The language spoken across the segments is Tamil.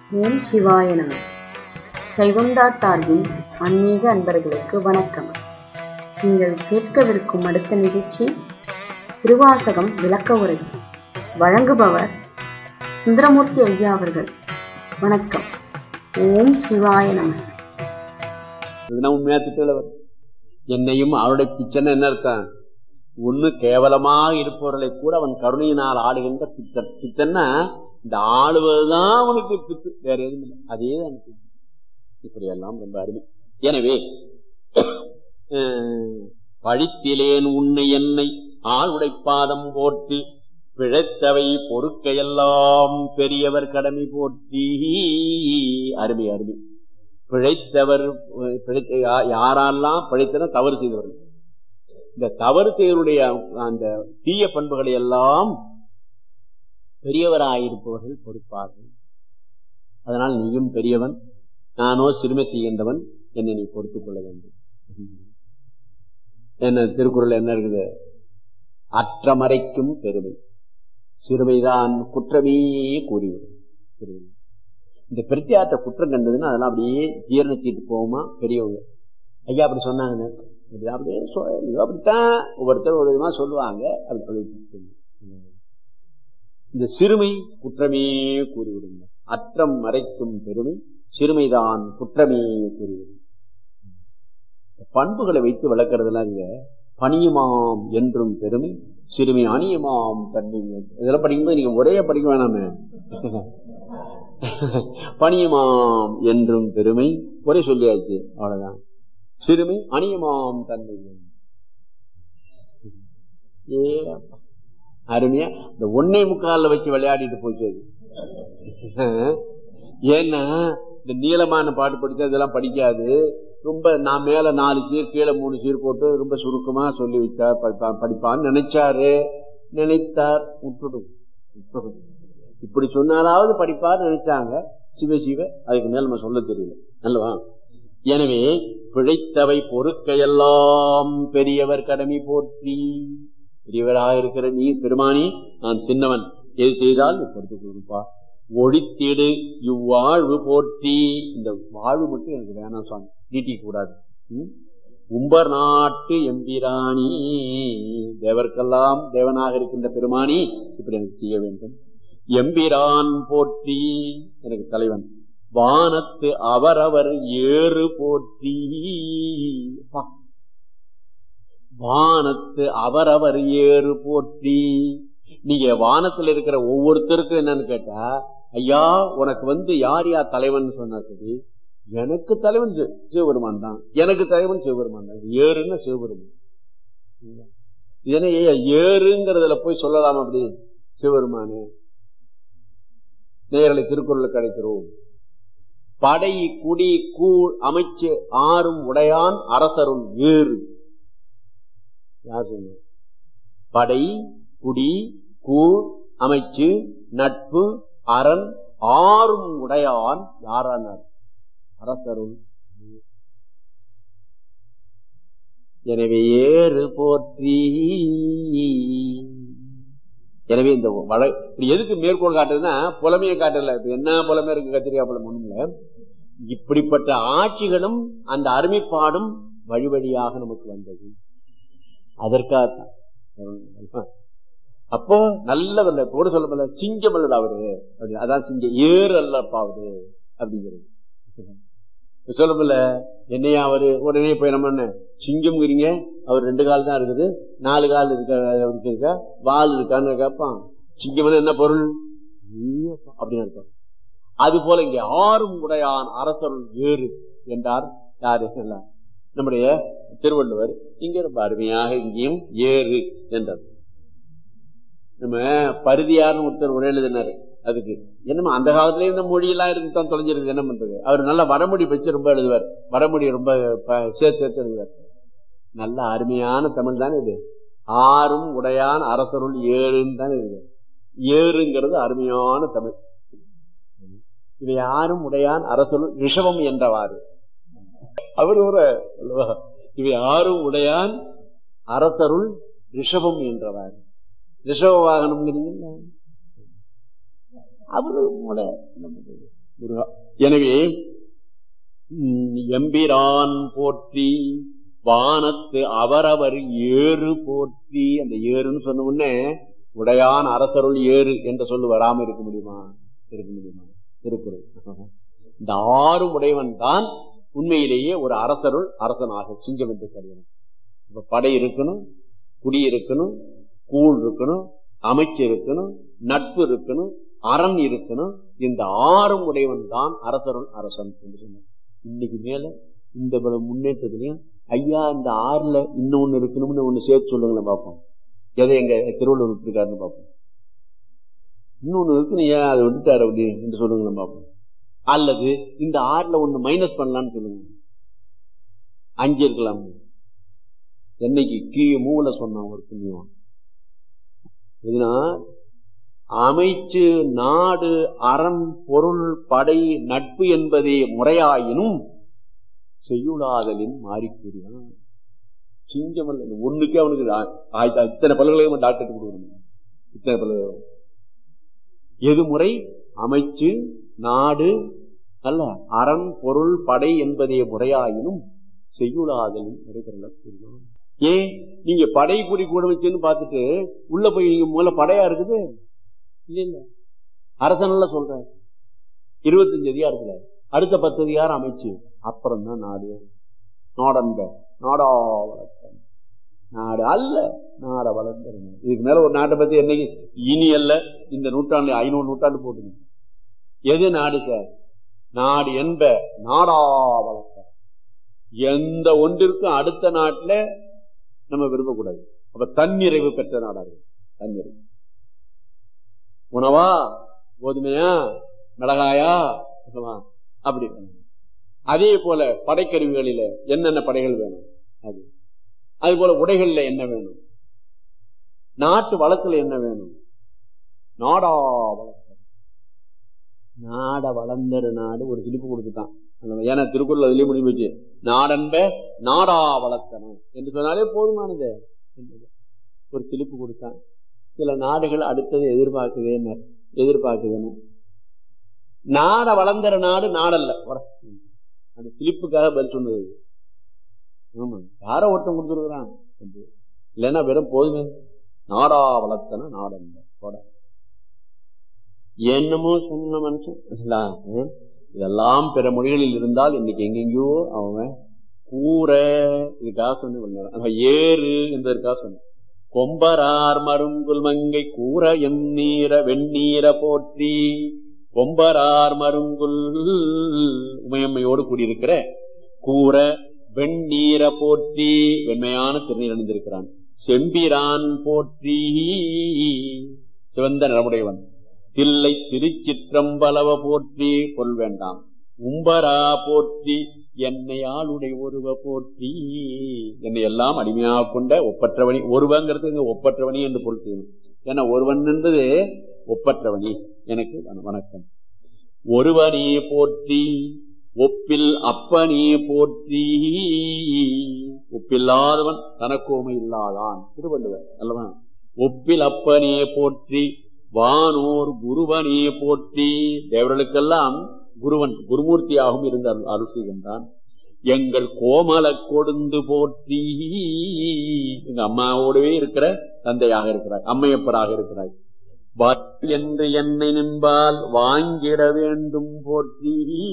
ஓம் சிவாய நம சைவந்தா சார்பின் ஆன்மீக அன்பர்களுக்கு வணக்கம் நீங்கள் கேட்கவிருக்கும் அடுத்த நிகழ்ச்சி திருவாசகம் விளக்க உரை வழங்குபவர் சுந்தரமூர்த்தி ஐயா அவர்கள் வணக்கம் ஓம் சிவாய நம இதுனா உண்மையா திட்டல வரும் என்னையும் அவருடைய பிச்சனை என்ன இருக்கான் ஒண்ணு கேவலமாக இருப்பவர்களை கூட அவன் கருணையினால் ஆளுகின்ற பித்தன் பித்தன்னா இந்த ஆளுவதுதான் அவனுக்கு பித்து வேற எதுவும் இல்லை அதே தான் பித்து. இப்படியெல்லாம் ரொம்ப அருமை எனவே அஹ், பழித்திலேன் உன்னை என்னை ஆள் உடைப்பாதம் போற்றி பிழைத்தவை பொறுக்கையெல்லாம் பெரியவர் கடமை போற்றி அருமை அருமை பிழைத்தவர் அஹ், பிழைத்த யா- யாரெல்லாம் பிழைத்தன தவறு செய்தவர்கள் இந்த தவறு செய்தவருடைய அந்த தீய பண்புகளை எல்லாம் பெரியவராயிருப்பவர்கள் பொறுப்பார்கள் அதனால் நீயும் பெரியவன் நானோ சிறுமை செய்கின்றவன் என்னை நீ பொறுத்துக் கொள்ள வேண்டும் என்ன திருக்குறள் என்ன இருக்குது அற்றமறைக்கும் பெருமை சிறுமைதான் குற்றமே கூறிவிடும் சிறுமை. இந்த பிரத்தியாற்ற குற்றம் கண்டதுன்னா அதெல்லாம் அப்படியே ஜீரணத்திட்டு போகுமா பெரியவங்க ஐயா அப்படி சொன்னாங்க இப்படி அப்படியே சொ- இதோ அப்படித்தான் ஒவ்வொருத்தர் ஒரு விதமா சொல்லுவாங்க அப்படி அப்படி சொல்லு. இந்த சிறுமை குற்றமே கூறிவிடுங்க அற்றம் மறைக்கும் பெருமை சிறுமைதான் குற்றமே கூறிவிடும் பண்புகளை வைத்து விளக்குறதுலாம் இங்க பணியுமாம் என்றும் பெருமை சிறுமி அணியுமாம் தன்மை இதெல்லாம் படிக்கும்போது நீங்க ஒரே படிக்க வேணாமே பணியுமாம் என்றும் பெருமை ஒரே சொல்லியாச்சு அவ்வளவுதான் சிறுமி அணியுமாம் தன்மை ஏ அப்பா. அருமையா இந்த ஒன்னே முக்கால வச்சு விளையாடிட்டு போச்சு அது ஏன்னா இந்த நீளமான பாட்டு படிச்சா இதெல்லாம் படிக்காது ரொம்ப நான் மேல நாலு சீர் கீழே மூணு சீர் போட்டு ரொம்ப சுருக்கமா சொல்லி வச்சா படிப்பான் படிப்பான்னு நினைச்சாரு நினைத்தார் விட்டுடும் விட்டுடும் இப்படி சொன்னாலாவது படிப்பார் நினைச்சாங்க சிவ சிவ அதுக்கு மேல நம்ம சொல்ல தெரியல அல்லவா எனவே பிழைத்தவை பொறுக்கையெல்லாம் பெரியவர் கடமை போற்றி பெரியவராக இருக்கிற நீ பெருமானி நான் சின்னவன் எது செய்தால் நீ பொறுத்துக் கொடுப்பா ஒழித்திடு இவ்வாழ்வு போற்றி இந்த வாழ்வு மட்டும் எனக்கு வேணாம் சுவாமி நீட்டிக்க கூடாது ம்? உம்பர் நாட்டு எம்பிராணி தேவர்க்கெல்லாம் தேவனாக இருக்கின்ற பெருமானி இப்படி எனக்கு செய்ய வேண்டும் எம்பிரான் போற்றி எனக்கு தலைவன் வானத்து அவரவர் ஏறு போற்றி அப்பா. வானத்து அவரவர் ஏறு போற்றி நீங்க வானத்துல இருக்கிற ஒவ்வொருத்தருக்கும் என்னன்னு கேட்டா ஐயா உனக்கு வந்து யார் யார் தலைவன் சொன்னா சரி எனக்கு தலைவன் சிவ- சிவபெருமான் தான் எனக்கு தலைவன் சிவபெருமான் தான் ஏறுன்னு சிவபெருமான் இதனை ஏறுங்கிறதுல போய் சொல்லலாம் அப்படி சிவபெருமானே நேரலை திருக்குறள் கிடைக்கிறோம் படை குடி கூழ் அமைச்சு ஆறும் உடையான் அரசரும் ஏறு யார் சொன்ன படை குடி கூழ் அமைச்சு நட்பு அரண் ஆறும் உடையான் யாரானார் அரசரும் எனவே ஏறு போற்றி எனவே இந்த வள இப்படி எதுக்கு மேற்கோள் காட்டுறதுன்னா புலமையை காட்டல இப்ப என்ன புலமை இருக்கு கத்திரிக்காய் புலம் ஒண்ணும் இல்ல இப்படிப்பட்ட ஆட்சிகளும் அந்த அருமைப்பாடும் வழி வழியாக நமக்கு வந்தது அதற்காகத்தான் அப்போ நல்லவல்ல கூட சொல்ல முடியல சிங்கம் அல்லது அவரு அப்படின்னு அதான் சிங்கம் ஏறு அல்லப்பா அவரு அப்படிங்கிறது சொல்ல முடியல என்னையா அவரு உடனே போய் நம்ம என்ன சிங்கம்ங்கிறீங்க அவர் ரெண்டு கால் தான் இருக்குது நாலு கால் இருக்கா அவருக்கு இருக்கா வால் இருக்கான்னு கேட்பான் சிங்கம் என்ன பொருள் ஐயோப்பா, அப்படின்னு அர்த்தம் அது போல இங்க ஆறும் உடையான் அரசருள் ஏறு என்றார் யாரு எல்லாம் நம்முடைய திருவள்ளுவர் இங்க ரொம்ப அருமையாக இங்கேயும் ஏறு என்றார் நம்ம பருதியார்னு ஒருத்தர் உரை எழுதினாரு அதுக்கு என்னமா அந்த காலத்துல இந்த மொழியெல்லாம் இருந்து தான் தொலைஞ்சிருக்கு என்ன பண்றது அவர் நல்லா வடமொழி வச்சு ரொம்ப எழுதுவார் வடமொழி ரொம்ப ப- சேர்த்து சேர்த்து எழுதுவார் நல்ல அருமையான தமிழ் தானே இது ஆறும் உடையான் அரசருள் ஏழுன்னு தானே இருக்கு ஏறுங்கிறது அருமையான தமிழ் இவை யாரும் உடையான் அரசருள் ரிஷபம் என்றவாறு அவர் ஒரு அல்லவா? இவை யாரும் உடையான் அரசருள் ரிஷபம் என்றவாறு ரிஷப வாகனம் அவரு மூளை என்ன பண்றது? முருகா எனவே ம், எம்பிரான் போற்றி வானத்து அவரவர் ஏறு போற்றி அந்த ஏறுன்னு சொன்ன உடனே உடையான் அரசருள் ஏறு என்ற சொல்லு வராம இருக்க முடியுமா இருக்க முடியுமா திருக்குறள் இந்த ஆறு உடையவன் தான் உண்மையிலேயே ஒரு அரசருள் அரசனாக சிங்கம் என்று கருதணும் இப்ப படை இருக்கணும் குடி இருக்கணும் கூழ் இருக்கணும் அமைச்சு இருக்கணும் நட்பு இருக்கணும் அரண் இருக்கணும் இந்த ஆறும் உடையவன் தான் அரசருள் அரசன் என்று சொன்னார் இன்னைக்கு மேல இந்த இவ்வளவு முன்னேற்றத்திலையும் ஐயா இந்த ஆறுல இன்னொன்னு இருக்கணும்னு ஒண்ணு சேர்த்து சொல்லுங்களேன் பார்ப்போம் எதை எங்க திருவள்ளுவர் விட்டுருக்காருன்னு பார்ப்போம் இன்னொன்னு இருக்கு ஏன் அதை விட்டுட்டாரு அப்படி என்று சொல்லுங்களேன் பார்ப்போம் அல்லது இந்த ஆறுல ஒண்ணு மைனஸ் பண்ணலாம்னு சொல்லுங்க அஞ்சு இருக்கலாம் என்னைக்கு கீழே மூல சொன்னான் ஒரு புண்ணியம் எதுனா அமைச்சு நாடு அறம் பொருள் படை நட்பு என்பதே முறையாயினும் செய்யுளாதலின் மாறிக்கூறினான் சிங்கம் அல்ல ஒண்ணுக்கே அவனுக்கு ஆ- ஆயிரத்தி- இத்தனை பல்கலைக்கழகம் டாக்டர் கொடுக்கணும் இத்தனை பல்கலைக்கழகம் எது முறை அமைச்சு நாடு அல்ல அறம் பொருள் படை என்பதே முறையாயினும் செய்யுளாதலின் முறைபெறல கூறினான் ஏன் நீங்க படை குறி கூட வச்சுன்னு பார்த்துட்டு உள்ள போய் நீங்க முதல்ல படையா இருக்குது இல்ல இல்ல அரசனல்ல சொல்றேன் இருபத்தஞ்சு அதிகாரத்துல அடுத்த பத்து அதிகாரம் அமைச்சு அப்புறம் தான் நாடு நாடன்ப நாடா வளர்த்தன் நாடு அல்ல நாட வளர்ந்துருங்க இதுக்கு மேல ஒரு நாட்டை பத்தி என்னைக்கு இனி அல்ல இந்த நூற்றாண்டு ஐநூறு நூற்றாண்டு போட்டுங்க எது நாடு சார் நாடு என்ப நாடா வளர்த்த எந்த ஒன்றிற்கும் அடுத்த நாட்டுல நம்ம விரும்பக்கூடாது அப்ப தன்னிறைவு பெற்ற நாடா இருக்கு தன்னிறைவு உணவா கோதுமையா மிளகாயா ஆமா, அப்படி அதே போல படைக்கருவிகளில என்னென்ன படைகள் வேணும் அது அது போல உடைகள்ல என்ன வேணும் நாட்டு வளத்துல என்ன வேணும் நாடா வளர்த்த நாட வளர்ந்தரு நாடு ஒரு சிலிப்பு கொடுத்துட்டான் அந்த- ஏன்னா திருக்குறள் அதுலயே முடிவு வச்சு நாடன்ப நாடா வளர்த்தணும் என்று சொன்னாலே போதுமானது ஒரு சிலிப்பு கொடுத்தான் சில நாடுகள் அடுத்தது எதிர்பார்க்குதேன்னு எதிர்பார்க்குதுன்னு நாட வளர்ந்தற நாடு நாடல்ல போடா. அந்த சிலிப்புக்காக பதில் சொன்னது ஆமா யாரோ ஒருத்தன் கொடுத்துருக்குறான் இல்லைன்னா வெறும் போதுமே நாடா வளர்த்தன நாடல்ல போட என்னமோ சொன்ன மனுஷன் இல்ல, ம்? இதெல்லாம் பிற மொழிகளில் இருந்தால் இன்னைக்கு எங்கெங்கயோ அவன் கூரை இதுக்காக சொன்ன ஏறு என்பதற்காக சொன்ன கொம்பரார் மருங்குல் மங்கை கூற எம் நீர வெண்ணீர போற்றி கொம்பரார் மருங்குல் உமையம்மையோடு கூடியிருக்கிற கூற வெண்ணீர போற்றி வெண்மையான திருநீர் அணிந்திருக்கிறான் செம்பிரான் போற்றி சிவந்த நிறமுடையவன் தில்லை திருச்சிற்றம்பலவ போற்றி கொள் வேண்டாம் உம்பரா போற்றி என்னை ஆளுடைய ஒருவ போற்றி என்னை எல்லாம் அடிமையாக கொண்ட ஒப்பற்றவனி ஒருவங்கிறது இங்க ஒப்பற்றவனி என்று பொருள் செய்யணும் ஏன்னா ஒருவன் என்பது ஒப்பற்றவனி எனக்கு வண- வணக்கம் ஒருவனே போற்றி ஒப்பில் அப்பனே போற்றி ஒப்பில்லாதவன் தனக்கோமை இல்லாதான் திருவள்ளுவர் அல்லவா ஒப்பில் அப்பனே போற்றி வானோர் குருவனே போற்றி தேவர்களுக்கெல்லாம் குருவன் குருமூர்த்தியாகவும் இருந்து அருள் அருள் செய்கின்றான் எங்கள் கோமல கொடுந்து போற்றி எங்க அம்மாவோடவே இருக்கிற தந்தையாக இருக்கிறாய் அம்மையப்பராக இருக்கிறாய் வா என்று என்னை நின்பால் வாங்கிட வேண்டும் போற்றி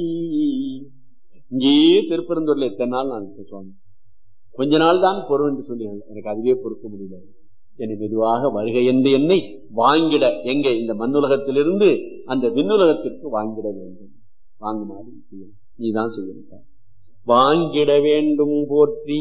இங்கேயே திருப்பெருந்தூர்ல எத்தனை நாள் நான் சுவாமி கொஞ்ச நாள் தான் பொருள் என்று சொல்லி எனக்கு அதுவே பொறுக்க முடியல என்னை மெதுவாக வருகை என்று என்னை வாங்கிட எங்க இந்த மண்ணுலகத்திலிருந்து அந்த விண்ணுலகத்திற்கு வாங்கிட வேண்டும் வாங்குமாறு செய்யணும் நீதான் செய்யணும் வாங்கிட வேண்டும் போற்றி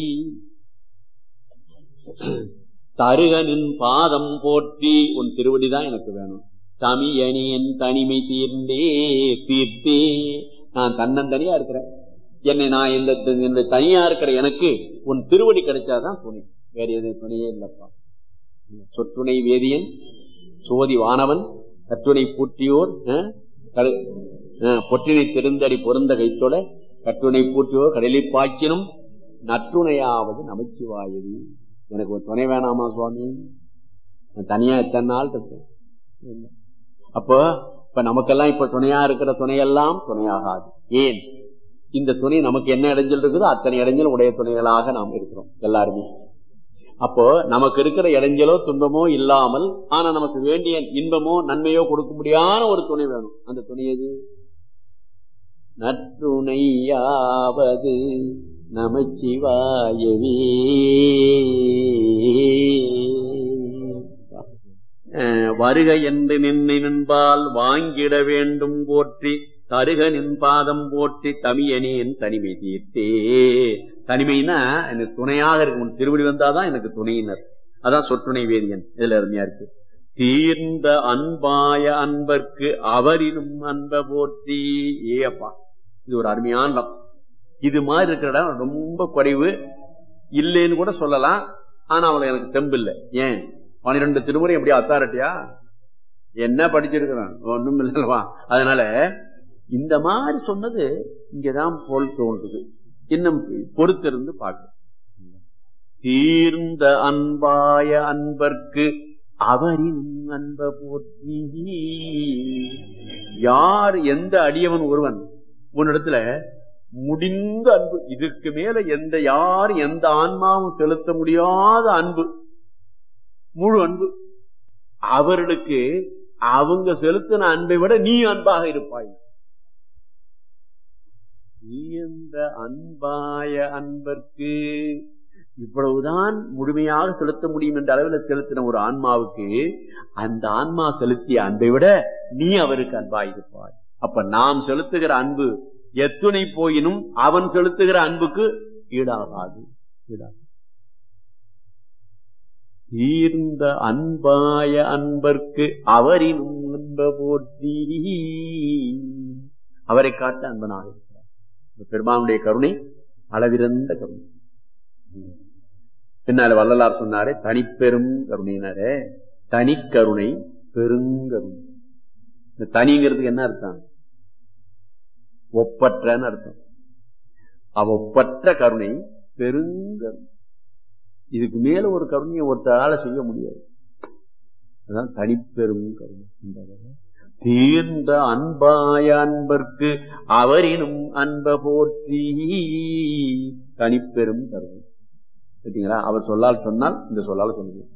தருகனின் பாதம் போற்றி உன் திருவடிதான் எனக்கு வேணும் தமியனியன் தனிமை தீர்ந்தே தீர்த்தே நான் தன்னந்தனியா இருக்கிறேன் என்னை நான் இந்த இந்த தனியா இருக்கிற எனக்கு உன் திருவடி கிடைச்சாதான் துணை வேற எது துணையே இல்லப்பா சொற்றுணை வேதியன் சோதி வானவன் கற்றுணை பூட்டியோர் அஹ், கடு- அஹ், பொற்றினை திருந்தடி பொருந்த கைத்தொட கற்றுணை பூட்டியோர் கடலில் பாய்ச்சினும் நற்றுணையாவது நமச்சிவாயதி எனக்கு ஒரு துணை வேணாமா சுவாமி நான் தனியா எத்தனை நாள் இருக்கேன் இல்ல. அப்போ இப்ப நமக்கெல்லாம் இப்ப துணையா இருக்கிற துணையெல்லாம் துணையாகாது ஏன் இந்த துணை நமக்கு என்ன இடைஞ்சல் இருக்குதோ அத்தனை இடைஞ்சல் உடைய துணைகளாக நாம் இருக்கிறோம் எல்லாருமே அப்போ நமக்கு இருக்கிற இடைஞ்சலோ துன்பமோ இல்லாமல் ஆனா நமக்கு வேண்டிய இன்பமோ நன்மையோ கொடுக்க முடியாத ஒரு துணை வேணும் அந்த துணை எது நற்றுணையாவது நமச்சிவாயவே வருக என்று நின்று நின்பால் வாங்கிட வேண்டும் போற்றி தருக நின்பாதம் போற்றி தமியனேன் தனிமை தீர்த்தே தனிமைனா எனக்கு துணையாக இருக்கும் திருவடி வந்தாதான் எனக்கு துணையினர் அதான் சொற்றுணை வேதியன் இதுல அருமையா இருக்கு தீர்ந்த அன்பாய அன்பர்க்கு அவரினும் அன்ப போற்றி ஏப்பா இது ஒரு அருமையான இடம் இது மாதிரி இருக்கிற இடம் ரொம்ப குறைவு இல்லைன்னு கூட சொல்லலாம் ஆனா அவளை எனக்கு தெம்பு இல்லை ஏன் பன்னிரெண்டு திருமுறை எப்படி அத்தாரிட்டியா என்ன படிச்சிருக்கிறான் ஒண்ணும் இல்லவா அதனால இந்த மாதிரி சொன்னது இங்கதான் போல் தோன்றுது இன்னும் பொறுத்திருந்து பார்க்க தீர்ந்த அன்பாய அன்பர்க்கு அவரின் அன்ப போற்றி யார் எந்த அடியவன் ஒருவன் உன்னிடத்துல முடிந்த அன்பு இதற்கு மேல எந்த யார் எந்த ஆன்மாவும் செலுத்த முடியாத அன்பு முழு அன்பு அவர்களுக்கு அவங்க செலுத்தின அன்பை விட நீ அன்பாக இருப்பாய் இந்த அன்பாய அன்பர்க்கு இவ்வளவுதான் முழுமையாக செலுத்த முடியும் என்ற அளவில் செலுத்தின ஒரு ஆன்மாவுக்கு அந்த ஆன்மா செலுத்திய அன்பை விட நீ அவருக்கு அன்பாயிருப்பாய் அப்ப நாம் செலுத்துகிற அன்பு எத்துணை போயினும் அவன் செலுத்துகிற அன்புக்கு ஈடாகாது ஈடாகாது தீர்ந்த அன்பாய அன்பர்க்கு அவரினும் அன்ப போற்றி அவரை காட்ட அன்பனாக இருக்கிறார் பெருமானுடைய கருணை அளவிறந்த கருணை பின்னால வள்ளலார் சொன்னாரே தனிப்பெரும் கருணையினாரே தனி கருணை பெருங்கருணை இந்த தனிங்கிறதுக்கு என்ன அர்த்தம் ஒப்பற்றன்னு அர்த்தம் அவ ஒப்பற்ற கருணை பெருங்கருணை இதுக்கு மேல ஒரு கருணையை ஒருத்தரால செய்ய முடியாது அதான் தனிப்பெரும் கருணை தீர்ந்த அன்பாய அன்பர்க்கு அவரினும் அன்ப போற்றி தனிப்பெரும் கருணை சரிங்களா அவர் சொல்லால் சொன்னால் இந்த சொல்லால் சொல்லுங்க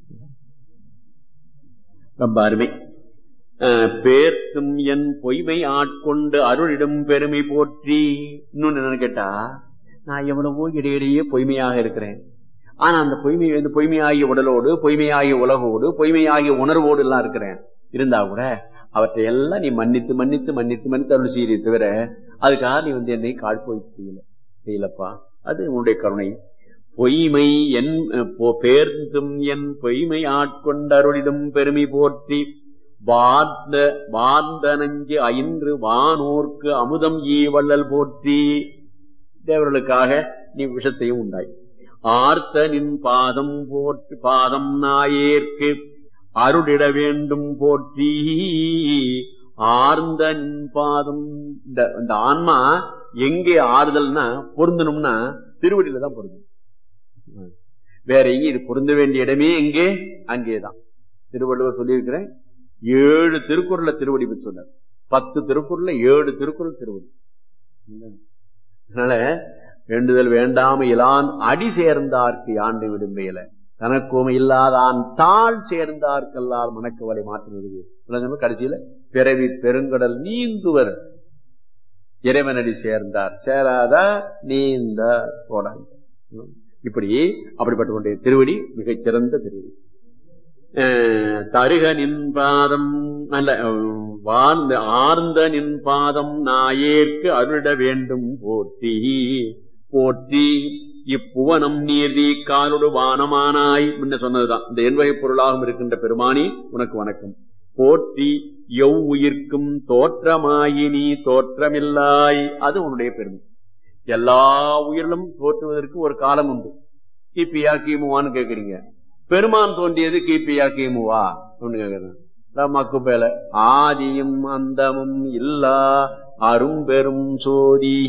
ரொம்ப அருமை பேர்த்தும் என் பொய்மை ஆட்கொண்டு அருளிடும் பெருமை போற்றி இன்னொன்னு என்னன்னு கேட்டா நான் எவ்வளவோ இடையிடையே பொய்மையாக இருக்கிறேன் ஆனா அந்த பொய்மை இந்த பொய்மையாகிய உடலோடு பொய்மையாகிய உலகோடு பொய்மையாகிய உணர்வோடு எல்லாம் இருக்கிறேன் இருந்தா கூட அவற்றை எல்லாம் நீ மன்னித்து மன்னித்து மன்னித்து மன்னித்து அருள் செய்ய தவிர அதுக்காக நீ வந்து என்னை காழ்போய் செய்யல செய்யலப்பா அது உன்னுடைய கருணை பொய்மை என் பேர்ந்தும் என் பொய்மை ஆட்கொண்டருளிடும் பெருமை போற்றி வார்ந்த வார்ந்த நஞ்சு ஐந்து வானோர்க்கு அமுதம் ஈ வள்ளல் போற்றி தேவர்களுக்காக நீ விஷத்தையும் உண்டாய் ஆர்த்த நின் பாதம் போற்றி பாதம் நாயேற்கு அருளிட வேண்டும் போற்றி ஆர்ந்த நின் பாதம் இந்த ஆன்மா எங்கே ஆறுதல்னா பொருந்தணும்னா திருவடியில தான் பொருந்தும் வேற எங்க இது பொருந்த வேண்டிய இடமே எங்கே அங்கேதான் திருவள்ளுவர் சொல்லியிருக்கிறேன் ஏழு திருக்குறள திருவடி சொன்னார் பத்து திருக்குறள்ல ஏழு திருக்குறள் திருவடி அதனால வேண்டுதல் வேண்டாம இலான் அடி சேர்ந்தார்க்கு யாண்டு விடும்பையில தனக்குமை இல்லாதான் தாழ் சேர்ந்தார்க்கெல்லாம் மனக்கு வரை மாற்றம் கடைசியில பிறவி பெருங்கடல் நீந்துவர் இறைவனடி சேர்ந்தார் சேராத நீந்த போடாங்க இப்படி அப்படிப்பட்ட கொண்ட திருவடி மிகச்சிறந்த திருவடி தருக நின்பாதம் அல்ல வாழ்ந்த ஆர்ந்த நின்பாதம் நாயேற்கு அருளிட வேண்டும் போற்றி போற்றி இப்புவனம் நீர்தி காலோடு வானமானாய் முன்ன சொன்னதுதான் இந்த எண்வகை பொருளாகவும் இருக்கின்ற பெருமானி உனக்கு வணக்கம் போற்றி எவ் உயிர்க்கும் தோற்றமாயினி தோற்றமில்லாய் அது உன்னுடைய பெருமை எல்லா உயிரிலும் தோற்றுவதற்கு ஒரு காலம் உண்டு கிபியா கிமுவான்னு கேக்குறீங்க பெருமான் தோன்றியது கிபியா கிமுவா கேக்குறேன் மக்கு பேல ஆதியும் அந்தமும் இல்லா அரும்பெரும் சோதி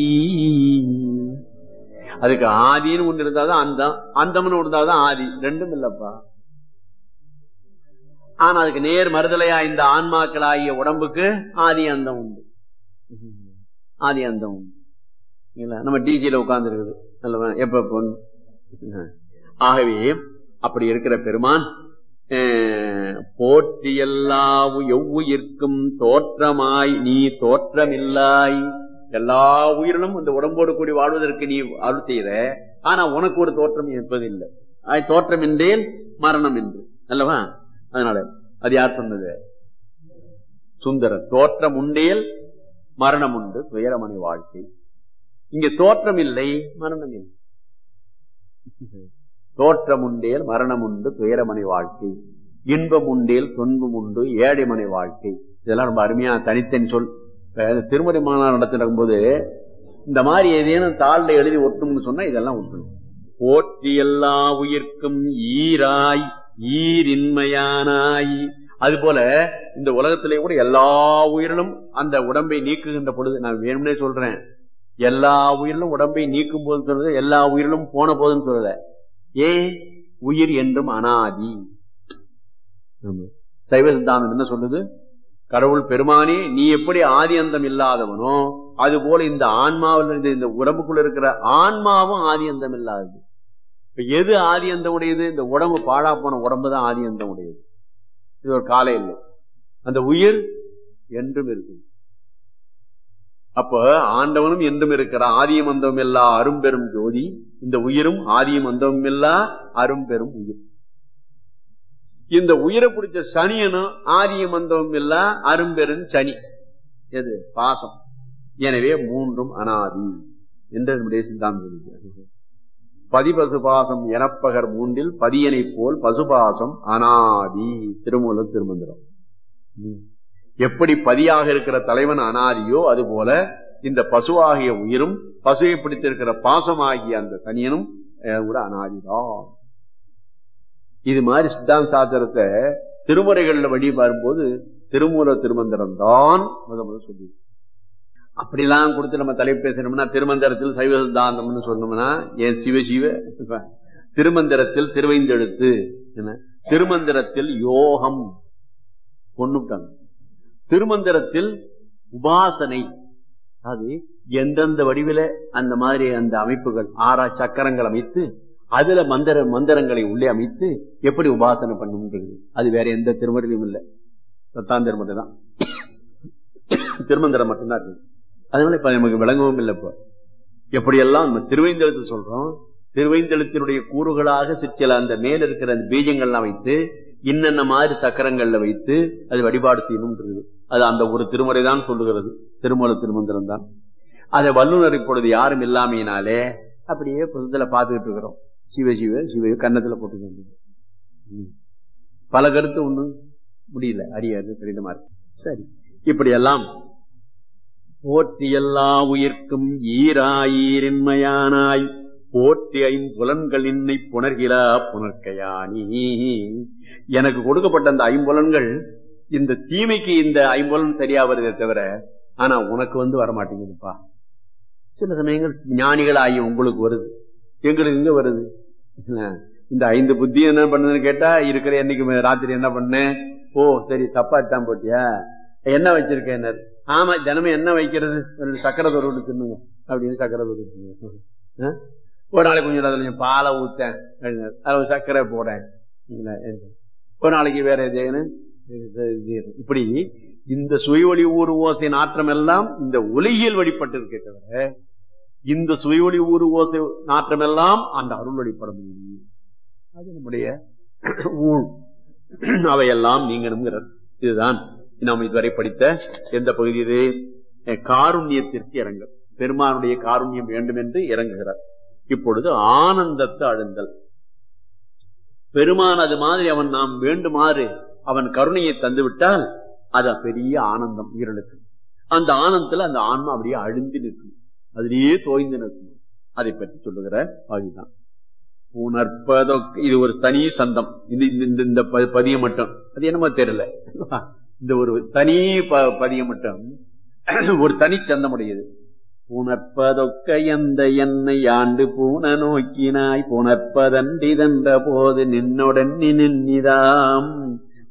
அதுக்கு ஆதின்னு ஒண்ணு இருந்தாதான் அந்தம் அந்தம்னு இருந்தாதான் ஆதி ரெண்டும் இல்லப்பா ஆனா அதுக்கு நேர் மறுதலையா இந்த ஆன்மாக்களாகிய உடம்புக்கு ஆதி அந்தம் உண்டு ஆதி அந்தம் உண்டு இல்ல நம்ம டிஜில உட்கார்ந்து இருக்குது அல்லவா எப்ப பொண்ணு ஆகவே அப்படி இருக்கிற பெருமான் அஹ், போற்றி எல்லா எவ்வுயிர்க்கும் தோற்றமாய் நீ தோற்றமில்லாய் எல்லா உயிரினும் இந்த உடம்போடு கூடி வாழ்வதற்கு நீ அருள் செய்த ஆனா உனக்கு ஒரு தோற்றம் இருப்பதில்லை ஆய் தோற்றம் என்றேன் மரணம் என்று அல்லவா அதனால அது யார் சொன்னது சுந்தரர் தோற்றம் உண்டேல் மரணம் உண்டு துயரமணி வாழ்க்கை இங்க தோற்றம் இல்லை மரணம் இல்லை தோற்றம் உண்டேல் மரணம் உண்டு துயரமணி வாழ்க்கை இன்பம் உண்டேல் துன்பம் உண்டு ஏழைமனை வாழ்க்கை இதெல்லாம் ரொம்ப அருமையா தனித்தனி சொல் இப்ப இந்த திருமறை மாநாடு நடத்தின போது இந்த மாதிரி ஏதேனும் தாள்ல எழுதி ஒட்டணும்னு சொன்னா இதெல்லாம் ஒட்டணும் போற்றி எல்லா உயிர்க்கும் ஈராய் ஈரின்மையானாய் அது போல இந்த உலகத்திலே கூட எல்லா உயிரிலும் அந்த உடம்பை நீக்குகின்ற பொழுது நான் வேணும்னே சொல்றேன் எல்லா உயிரிலும் உடம்பை நீக்கும் போது சொல்றது எல்லா உயிரிலும் போன போதுன்னு சொல்லல ஏன் உயிர் என்றும் அனாதி ஆமா. சைவ சித்தாந்தம் என்ன சொல்லுது கடவுள் பெருமானே நீ எப்படி ஆதி அந்தம் இல்லாதவனோ அது போல இந்த ஆன்மாவில் இந்த- இந்த உடம்புக்குள்ள இருக்கிற ஆன்மாவும் ஆதி அந்தம் இல்லாதது இப்ப எது ஆதி அந்தம் உடையது இந்த உடம்பு பாழா போன உடம்பு தான் ஆதி அந்தம் உடையது இது ஒரு காலை இல்லை அந்த உயிர் என்றும் இருக்கு அப்ப ஆண்டவனும் என்றும் இருக்கிறான் ஆதியம் அந்தம் இல்லா அரும்பெரும் ஜோதி இந்த உயிரும் ஆதியம் அந்தமும் இல்லா அரும்பெரும் உயிர் இந்த உயிரை பிடிச்ச சனியனும் ஆதியம் அந்தமும் இல்லா அரும்பெரும் சனி எது பாசம் எனவே மூன்றும் அனாதி என்று நம்முடைய சித்தாந்தம் சொல்லுகிறது. பதிபசு பாசம் எனப்பகர் மூன்றில் பதியனை போல் பசுபாசம் அனாதி திருமூலம் திருமந்திரம் ம். எப்படி பதியாக இருக்கிற தலைவன் அனாதியோ அதுபோல இந்த பசுவாகிய உயிரும் பசுவை பிடித்திருக்கிற பாசமாகிய அந்த தனியனும் அஹ், கூட அனாதிதான் இது மாதிரி சித்தாந்த சாத்திரத்தை திருமுறைகள்ல வழி வரும்போது திருமூல திருமந்திரம் தான் முத முத சொல்லி அப்படிலாம் கொடுத்து நம்ம தலைப்பு பேசணும்னா திருமந்திரத்தில் சைவ சித்தாந்தம்னு சொன்னோம்னா ஏன் சிவ சிவ திருமந்திரத்தில் திருவைந்தெழுத்து என்ன திருமந்திரத்தில் யோகம் கொண்டுட்டாங்க திருமந்திரத்தில் உபாசனை அது எந்தெந்த வடிவில அந்த மாதிரி அந்த அமைப்புகள் ஆறா சக்கரங்கள் அமைத்து அதுல மந்திர மந்திரங்களை உள்ளே அமைத்து எப்படி உபாசனை பண்ணுன்றது அது வேற எந்த திருமறையிலும் இல்லை சத்தாம் திருமறை தான் திருமந்திரம் மட்டும்தான் இருக்கு அதனால இப்ப நமக்கு விளங்கவும் இல்லை இப்ப எப்படியெல்லாம் நம்ம திருவைந்தெழுத்து சொல்றோம் திருவைந்தெழுத்தினுடைய கூறுகளாக சிற்சில அந்த மேல இருக்கிற அந்த பீஜங்கள்லாம் வைத்து இன்னென்ன மாதிரி சக்கரங்கள்ல வைத்து அது வழிபாடு செய்யணும்ன்றது அது அந்த ஒரு திருமுறை தான் சொல்லுகிறது திருமூல திருமந்திரம் தான் அதை வல்லுநர் இப்பொழுது யாரும் இல்லாமையினாலே அப்படியே புதுத்துல பார்த்துக்கிட்டு இருக்கிறோம் சிவ சிவ சிவ கன்னத்துல போட்டு பல கருத்து ஒண்ணும் முடியல அறியாது கடினமா இருக்கு சரி இப்படி எல்லாம் போற்றி எல்லா உயிர்க்கும் ஈராயிரின்மையானாய் போற்றி ஐம்புலன்கள் இன்னை புணர்கிலா புணர்க்கையானி எனக்கு கொடுக்கப்பட்ட அந்த ஐம்புலன்கள் இந்த தீமைக்கு இந்த ஐம்புலன் சரியா வருதே தவிர ஆனா உனக்கு வந்து வரமாட்டேங்குதுப்பா சில சமயங்கள் ஞானிகள் ஆகி உங்களுக்கு வருது எங்களுக்கு இங்க வருது இல்ல, இந்த ஐந்து புத்தி என்ன பண்ணுதுன்னு கேட்டா இருக்கிற என்னைக்கு ராத்திரி என்ன பண்ணேன் ஓ சரி தப்பா தான் போட்டியா என்ன வச்சிருக்கேன் ஆமா தினமும் என்ன வைக்கிறது ரெண்டு சக்கரை தொரு தின்னுங்க அப்படின்னு சக்கரை தொரு தின்னுங்க. ஆ? ஒரு நாளைக்கு கொஞ்சம் அதுல கொஞ்சம் பாலை ஊத்தேன் அப்படின்னாரு. அதுல ஒரு சர்க்கரை போடேன் இல்ல, இருக்கு. ஒரு நாளைக்கு வேற எதேன்னு இது- இது- இப்படி இந்த சுயொலி ஊர் ஓசை நாற்றம் எல்லாம் இந்த ஒலியில் வழிபட்டு இருக்கே தவிர இந்த சுயொலி ஊர் ஓசை நாற்றம் எல்லாம் அந்த அருள் வழிபட முடியும் அது நம்முடைய ஊழ் அவையெல்லாம் நீங்கணுங்கிறார் இதுதான் நாம் இதுவரை படித்த எந்த பகுதி இது அஹ் காருண்யத்திற்கு இறங்க பெருமானுடைய காருண்யம் வேண்டும் என்று இறங்குகிறார் இப்பொழுது ஆனந்தத்தை அழுந்தல் பெருமான் அது மாதிரி அவன் நாம் வேண்டுமாறு அவன் கருணையை தந்து விட்டால் அது பெரிய ஆனந்தம் உயிர்களுக்கு அந்த ஆனந்தத்துல அந்த ஆன்மா அப்படியே அழுந்தி நிற்கும் அதிலேயே தோய்ந்து நிற்கும் அதை பற்றி சொல்லுகிற பகுதிதான் உணர்ப்பதொக்க இது ஒரு தனி சந்தம் இது இந்த- இந்த- இந்த ப- பதியம் மட்டும் அது என்னமோ தெரியல இந்த ஒரு தனி ப- பதியம் மட்டும் ஒரு தனி சந்தம் உடையது புணர்ப்பதொக்க எந்த என்னை ஆண்டு பூன நோக்கினாய் புணர்ப்பதண்டிதென்ற போது நின்னுடன் நின்னிதாம்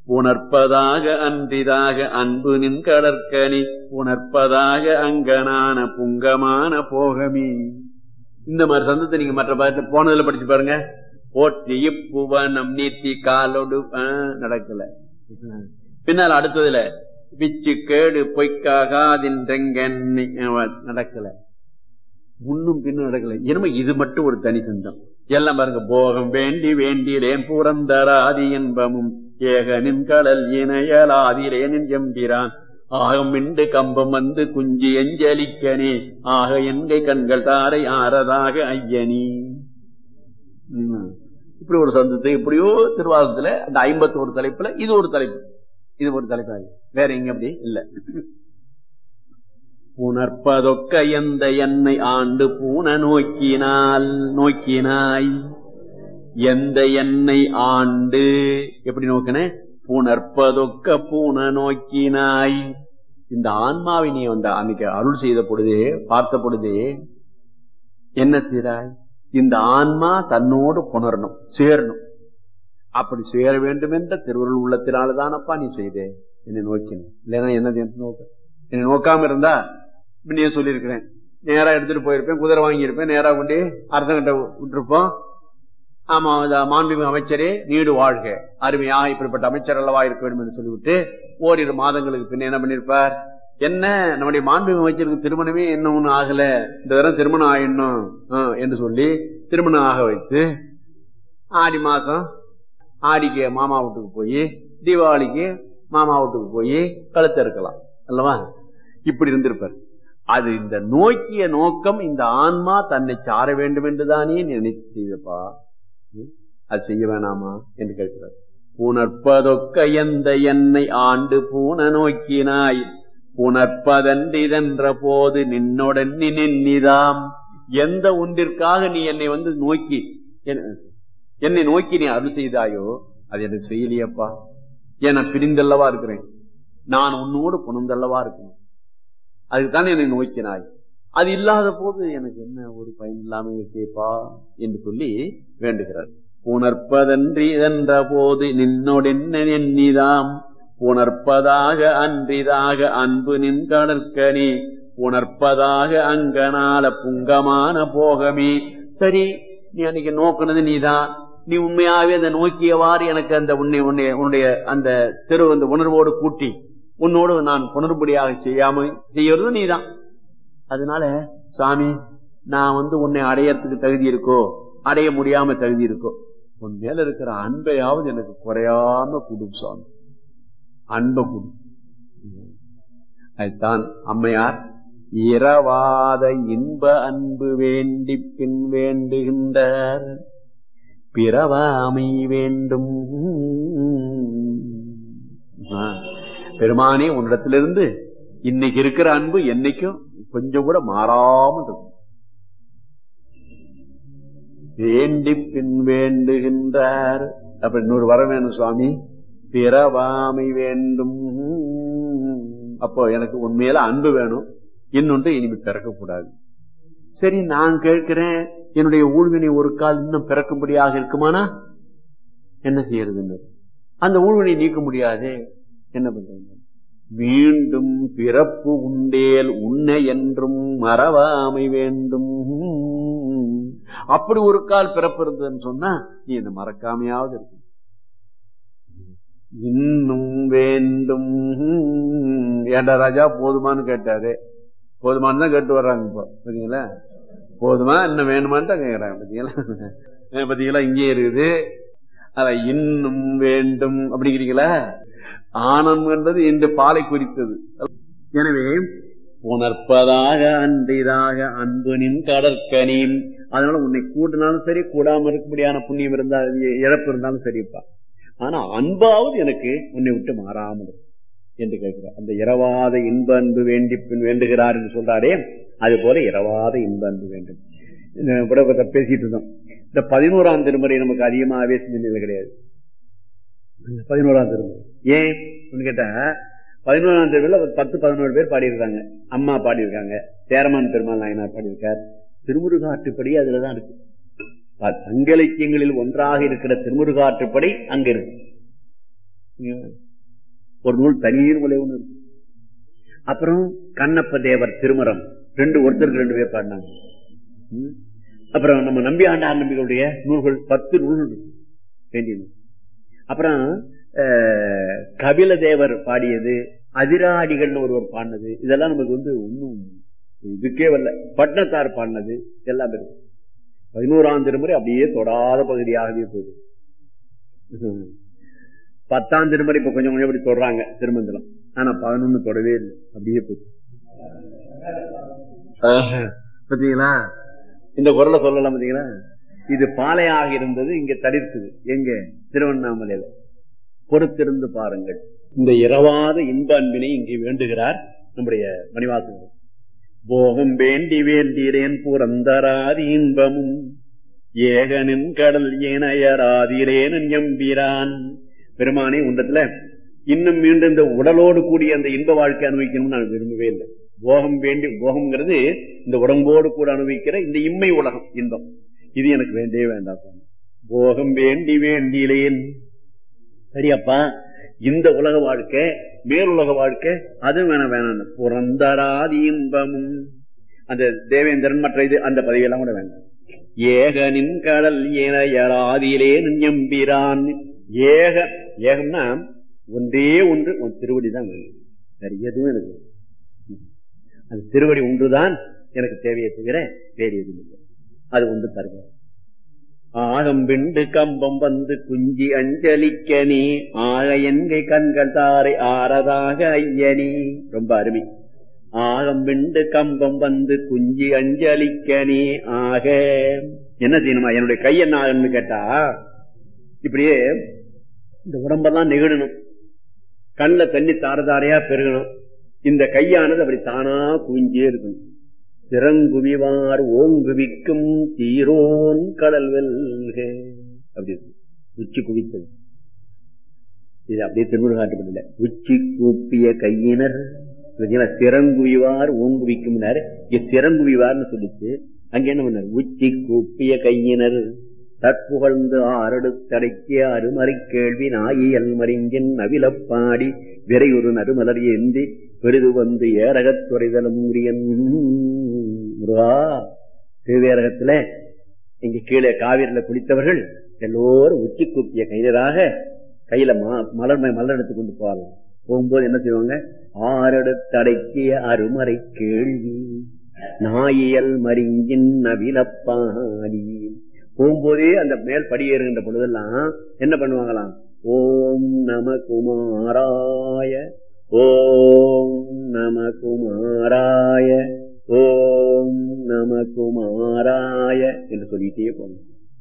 உணர்ப்பதாக அன்றிதாக அன்பு நின் கடற்கனி உணர்ப்பதாக அங்கனான புங்கமான போகமே இந்த மாதிரி சந்தத்தை நீங்க மற்ற பாட்டு போனதுல படிச்சு பாருங்க போற்றி புவனம் நீத்தி காலோடு நடக்கல பின்னால் அடுத்ததுல பிச்சு கேடு பொய்க்காகாதின் நடக்கல முன்னும் பின்னும் நடக்கல என்னமோ இது மட்டும் ஒரு தனி சொந்தம் எல்லாம் பாருங்க போகம் வேண்டி வேண்டிலேன் புறந்தராதி என்பமும் ஏகனின் கடல் இணையலாதிரேனின் எம்பிரான் ஆகம் மிண்டு கம்பம் வந்து குஞ்சி எஞ்சலிக்கனே ஆக என்கை கண்கள் தாரை ஆறதாக ஐயனி இப்படி ஒரு சந்தத்தை இப்படியோ திருவாசத்துல அந்த ஐம்பத்தி ஒரு தலைப்புல இது ஒரு தலைப்பு இது ஒரு தலைப்பாக வேற எங்க அப்படி இல்ல புணர்ப்பதொக்க எந்த என்னை ஆண்டு பூன நோக்கினால் நோக்கினாய் எந்த என்னை ஆண்டு எப்படி நோக்கின புணர்ப்பதொக்க பூன நோக்கினாய் இந்த ஆன்மாவை நீ வந்த அன்னைக்கு அருள் செய்த பொழுதே பார்த்த பொழுதே என்ன செய்தாய் இந்த ஆன்மா தன்னோடு புணரணும் சேரணும் அப்படி சேர வேண்டும் என்ற திருவருள் உள்ளத்தினால்தானப்பா நீ செய்தே என்னை நோக்கின இல்லைன்னா என்ன நோக்க என்னை நோக்காம இருந்தா முன்னே சொல்லியிருக்கிறேன் நேரா எடுத்துட்டு போயிருப்பேன் குதிரை வாங்கியிருப்பேன் நேரா கொண்டு அரசங்கிட்ட விட்டுருப்போம் ஆமா மாண்புமிகு அமைச்சரே நீடு வாழ்க அருமையா இப்படிப்பட்ட அமைச்சர் அல்லவா இருக்க வேண்டும் என்று சொல்லிவிட்டு ஓரிரு மாதங்களுக்கு பின்ன என்ன பண்ணிருப்பார் என்ன நம்முடைய மாண்புமிகு அமைச்சருக்கு திருமணமே என்ன ஒண்ணு ஆகல இந்த தரம் திருமணம் ஆயிடணும் என்று சொல்லி திருமணம் ஆக வைத்து ஆடி மாசம் ஆடிக்கு மாமா வீட்டுக்கு போய் தீபாவளிக்கு மாமா வீட்டுக்கு போய் கழுத்த இருக்கலாம் அல்லவா இப்படி இருந்திருப்பார் அது இந்த நோக்கிய நோக்கம் இந்த ஆன்மா தன்னை சார வேண்டும் என்றுதானே நினைத்து செய்தப்பா அது செய்ய வேணாமா என்று கேட்கிறார் புணர்ப்பதொக்க எந்த என்னை ஆண்டு பூன நோக்கினாய் புணர்ப்பதன்றிதென்ற போது நின்னுடன் நின்னிதாம் எந்த ஒன்றிற்காக நீ என்னை வந்து நோக்கி என்னை நோக்கி நீ அருள் செய்தாயோ அது எனக்கு செய்யலையப்பா ஏன் நான் பிரிந்தல்லவா இருக்கிறேன் நான் உன்னோடு புணர்ந்தல்லவா இருக்கிறேன் அதுக்குத்தான் என்னை நோக்கினாய் அது இல்லாத போது எனக்கு என்ன ஒரு பயன் இல்லாம இருக்கேப்பா என்று சொல்லி வேண்டுகிறார் புணர்ப்பதன்றி என்ற போது நின்னோடென்ன எண்ணிதாம் புணர்ப்பதாக அன்றிதாக அன்பு நின் கடற்கனி புணர்ப்பதாக அங்கனால புங்கமான போகமே சரி நீ அன்னைக்கு நோக்குனது நீதான் நீ உண்மையாவே அந்த நோக்கியவாறு எனக்கு அந்த உன்னை உன்னை உன்னுடைய அந்த தெரு அந்த உணர்வோடு கூட்டி உன்னோடு நான் புணர்படியாக செய்யாம செய்யறது நீதான் அதனால சாமி நான் வந்து உன்னை அடையறதுக்கு தகுதி இருக்கோ அடைய முடியாம தகுதி இருக்கோ உன் மேல இருக்கிற அன்பையாவது எனக்கு குறையாம குடும் சுவாமி அன்பை குடு அதுதான் அம்மையார் இரவாத இன்ப அன்பு வேண்டி பின் வேண்டுகின்றார் பிறவாமை வேண்டும் பெருமானே உன்னிடத்திலிருந்து இன்னைக்கு இருக்கிற அன்பு என்னைக்கும் கொஞ்சம் கூட மாறாமல் இருக்கும் வேண்டி பின் வேண்டுகின்றார் அப்ப இன்னொரு வர வேணும் சுவாமி பிறவாமை வேண்டும் அப்போ எனக்கு உண்மையில அன்பு வேணும் இன்னொன்று இனிமே பிறக்கக்கூடாது சரி நான் கேட்கிறேன் என்னுடைய ஊழ்வினை ஒரு கால் இன்னும் பிறக்கும்படியாக இருக்குமானா என்ன செய்யறது அந்த ஊழ்வினை நீக்க முடியாது என்ன பண்றது மீண்டும் பிறப்பு உண்டேல் உன்னை என்றும் மறவாமை வேண்டும் அப்படி ஒரு கால் பிறப்பு இருந்ததுன்னு சொன்னா நீ என்ன மறக்காமையாவது இருக்கும் இன்னும் வேண்டும் ஏண்டா ராஜா போதுமான்னு கேட்டாரு போதுமான்னு தான் கேட்டு வர்றாங்க இப்போ சரிங்களா போதுமா இன்னும் வேணுமான்னு தான் கேட்கறாங்க பார்த்தீங்களா பார்த்தீங்களா இங்கே இருக்குது அத இன்னும் வேண்டும் அப்படிங்கிறீங்களா ஆனம் என்பது இந்த பாலை குறித்தது எனவே உணர்ப்பதாக அன்றிதாக அன்புனின் கடற்கனியும் அதனால உன்னை கூட்டினாலும் சரி கூடாம இருக்கும்படியான புண்ணியம் இருந்தா இழப்பு இருந்தாலும் சரிப்பா ஆனா அன்பாவது எனக்கு உன்னை விட்டு மாறாமல் என்று கேட்கிறார் அந்த இரவாத இன்ப அன்பு வேண்டி வேண்டுகிறார் என்று சொல்றாரே அது போல இரவாத இன்ப அன்பு வேண்டும் பேசிட்டு இருந்தோம் இந்த பதினோராம் திருமுறை நமக்கு அதிகமாகவே செஞ்சது கிடையாது பதினோராம் திருமுறை ஏன் கேட்டா பதினோராம் திருமுறையில பத்து பதினோரு பேர் பாடியிருக்காங்க அம்மா பாடியிருக்காங்க சேரமான் பெருமாள் நாயனார் பாடியிருக்கார் திருமுருகாற்றுப்படி அதுலதான் இருக்கு சங்க இலக்கியங்களில் ஒன்றாக இருக்கிற திருமுருகாற்றுப்படை அங்க இருக்கு ஒரு நூல் தனியின் மூலை ஒண்ணு இருக்கு அப்புறம் கண்ணப்ப தேவர் திருமரம் ரெண்டு ஒருத்தருக்கு ரெண்டு பேர் பாடினாங்க ம். அப்புறம் நம்ம நம்பி ஆண்டார் நம்பிகளுடைய நூல்கள் பத்து நூல்கள் இருக்கு வேண்டிய நூல் அப்புறம் அஹ், கபில தேவர் பாடியது அதிராடிகள்னு ஒருவர் பாடினது இதெல்லாம் நமக்கு வந்து ஒன்றும் இதுக்கே வரல பட்னத்தார் பாடினது எல்லாம் இருக்கு பதினோராம் திருமுறை அப்படியே தொடாத பகுதியாகவே போகுது ம். பத்தாம் திருமுறை இப்ப கொஞ்சம் கொஞ்சம் இப்படி தொடுறாங்க திருமந்திரம் ஆனா பதினொன்னு தொடவே இல்லை அப்படியே போச்சு பாத்தீங்களா இந்த குரலை சொல்லலாம் பாத்தீங்களா இது பாலையாக இருந்தது இங்க தடிர்க்குது எங்க திருவண்ணாமலையில பொறுத்திருந்து பாருங்கள் இந்த இரவாத இன்ப அன்பினை இங்கே வேண்டுகிறார் நம்முடைய மணிவாசகர் போகம் வேண்டி வேண்டீரேன் புறந்தராதி இன்பமும் ஏகனின் கடல் ஏனையராதிரேன் எம்பிரான் பெருமானே உண்டத்துல இன்னும் மீண்டும் இந்த உடலோடு கூடிய அந்த இன்ப வாழ்க்கை அனுபவிக்கணும்னு நான் விரும்பவே இல்லை போகம் வேண்டி போகம்ங்கிறது இந்த உடம்போடு கூட அனுபவிக்கிற இந்த இம்மை உலகம் இன்பம் இது எனக்கு வேண்டவே வேண்டாம் சுவாமி. போகம் வேண்டி வேண்டிலேன் சரியப்பா இந்த உலக வாழ்க்கை மேலுலக வாழ்க்கை அது வேணாம் வேணாம் புறந்தராதி இன்பமும் அந்த தேவேந்திரன் மற்ற இது அந்த பதவியெல்லாம் கூட வேண்டாம் ஏகனின் கடல் ஏனையராதியிலே எம்பிரான் ஏக ஏகம்னா ஒன்றே ஒன்று உன் திருவடி தான் வேணும் வேற எதுவும் எனக்கு வேண்டாம். அந்த திருவடி ஒன்றுதான் எனக்கு தேவையை தவிர வேறு எதுவும் இல்லை அது ஒன்று தருகிறார் ஆகம் விண்டு கம்பம் வந்து குஞ்சி அஞ்சலிக்க நீ ஆக என்கை கண்கள் தாரை ஆறதாக ஐயனி ரொம்ப அருமை ஆகம் விண்டு கம்பம் வந்து குஞ்சி அஞ்சலிக்க நீ ஆக என்ன செய்யணுமா என்னுடைய கை என்ன ஆகணும்னு கேட்டா இப்படியே இந்த உடம்பெல்லாம் நெகிழணும் கண்ணில் தண்ணி தார தாரையா பெருகணும் இந்த கையானது அப்படி தானா குவிஞ்சே இருக்கணும் திறங்குவிவார் ஓங்குவிக்கும் தீரோன் கடல் வெல்க அப்படி இருக்கு. உச்சி குவித்தது இது அப்படியே திருமுருக காட்டப்படல உச்சி கூப்பிய கையினர் பார்த்தீங்களா? சிறங்குவிவார் ஓங்குவிக்கும் இங்க சிறங்குவிவார்னு சொல்லிச்சு அங்க என்ன பண்ணார் உச்சி கூப்பிய கையினர் தற்புகழ்ந்து ஆறெடுத்தடக்கிய அருமறை கேள்வி நாயியல் மறிங்கின் நவிலப்பாடி விரையுறு நறுமலர் ஏந்தி பெரிது வந்து ஏரகத் துறைதலும் உரியன் முருகா திருவேரகத்துல இங்க கீழே காவிரியில குளித்தவர்கள் எல்லோரும் உச்சி கூப்பிய கைதராக கையில மா- மலர் மை- மலர் எடுத்து கொண்டு போவாங்க போகும்போது என்ன செய்வாங்க ஆறெடுத்தடக்கிய அருமறை கேள்வி நாயியல் மறிங்கின் நவிலப்பாடி போகும்போதே அந்த மேல் படியேறுகின்ற பொழுதெல்லாம் என்ன பண்ணுவாங்களாம் ஓம் நம குமாராய ஓம் நம குமாராய ஓம் நம குமாராய என்று சொல்லிட்டே போங்க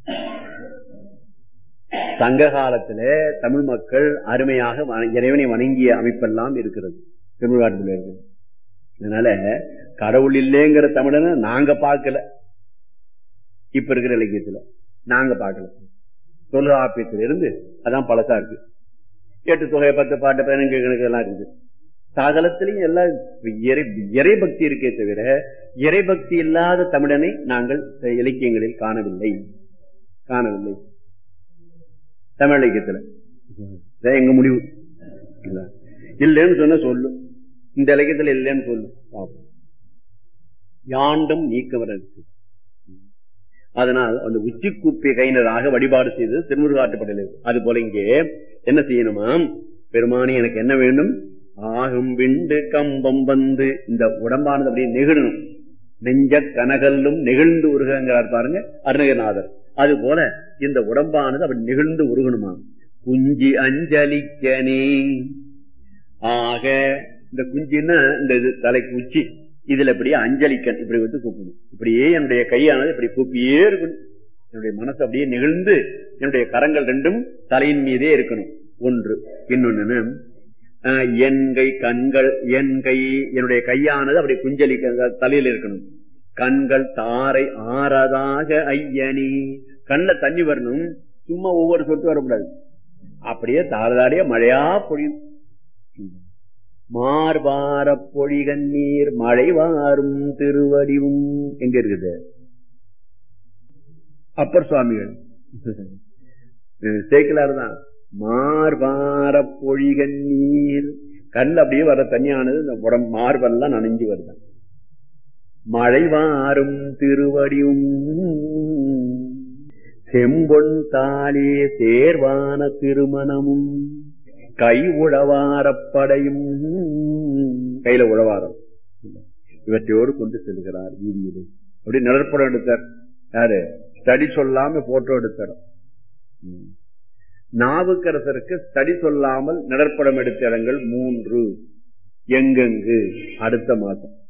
சங்க காலத்துல தமிழ் மக்கள் அருமையாக வண- இறைவனை வணங்கிய அமைப்பெல்லாம் இருக்கிறது தமிழ்நாட்டில் இருக்கு அதனால கடவுள் இல்லைங்கிற தமிழனை நாங்க பார்க்கல இப்ப இருக்கிற இலக்கியத்துல நாங்க பார்க்கல தொல்காப்பியத்துல இருந்து அதான் பழசா இருக்கு எட்டு தொகை பத்து பாட்டு பதினஞ்சு கணக்கு எல்லாம் இருக்குது சகலத்திலையும் எல்லாம் இறை இறை பக்தி இருக்கே தவிர இறை பக்தி இல்லாத தமிழனை நாங்கள் இலக்கியங்களில் காணவில்லை காணவில்லை தமிழ் இலக்கியத்துல இதான் எங்க முடிவு இல்ல. இல்லைன்னு சொன்ன சொல்லு இந்த இலக்கியத்துல இல்லைன்னு சொல்லு பார்ப்போம். யாண்டும் நீக்கவர் இருக்கு அதனால் அந்த உச்சி கூப்பிய கையினராக வழிபாடு செய்து திருமுருகாட்டுப்படலை அது போல இங்கே என்ன செய்யணுமாம் பெருமானி எனக்கு என்ன வேண்டும் ஆகும் விண்டு கம்பம் வந்து இந்த உடம்பானது அப்படியே நெகிழணும் நெஞ்ச கனகல்லும் நெகிழ்ந்து உருகிறார் பாருங்க அருணகிரிநாதர் அது போல இந்த உடம்பானது அப்படி நெகிழ்ந்து உருகணுமா குஞ்சி அஞ்சலிக்கனே ஆக இந்த குஞ்சின்னா இந்த இது தலைக்கு உச்சி இதுல இப்படியே அஞ்சலிக்கன் இப்படி வந்து கூப்பிடணும் இப்படியே என்னுடைய கையானது இப்படி கூப்பியே இருக்கணும் என்னுடைய மனசு அப்படியே நெகிழ்ந்து என்னுடைய கரங்கள் ரெண்டும் தலையின் மீதே இருக்கணும் ஒன்று இன்னொன்னு ஆஹ், என் கை கண்கள் என் கை என்னுடைய கையானது அப்படி குஞ்சலி தலையில் இருக்கணும் கண்கள் தாரை ஆறதாக ஐயனி கண்ணுல தண்ணி வரணும் சும்மா ஒவ்வொரு சொட்டு வரக்கூடாது அப்படியே தாரதாரியா மழையா பொழியும் மார்பார பொழிகண்ணீர் மழை வாரும் திருவடிவும் எங்க இருக்குது அப்பர் சுவாமிகள் சேக்கிலார் தான் மார்பார பொழிகன் நீர் கண் அப்படியே வர தண்ணியானது இந்த உடம்பு மார்பெல்லாம் நனைஞ்சு வருதான் மழை வாரும் திருவடியும் செம்பொன் தாளே சேர்வான திருமணமும் கை உழவாரப்படையும் கையில உழவாரம் இவற்றையோடு கொண்டு செல்கிறார் வீதியிலே அப்படி நிழற்படம் எடுத்தார் யாரு ஸ்டடி சொல்லாம போட்டோ எடுத்தார் நாவுக்கரசருக்கு ஸ்டடி சொல்லாமல் நிழற்படம் எடுத்த இடங்கள் மூன்று எங்கெங்கு அடுத்த மாதம்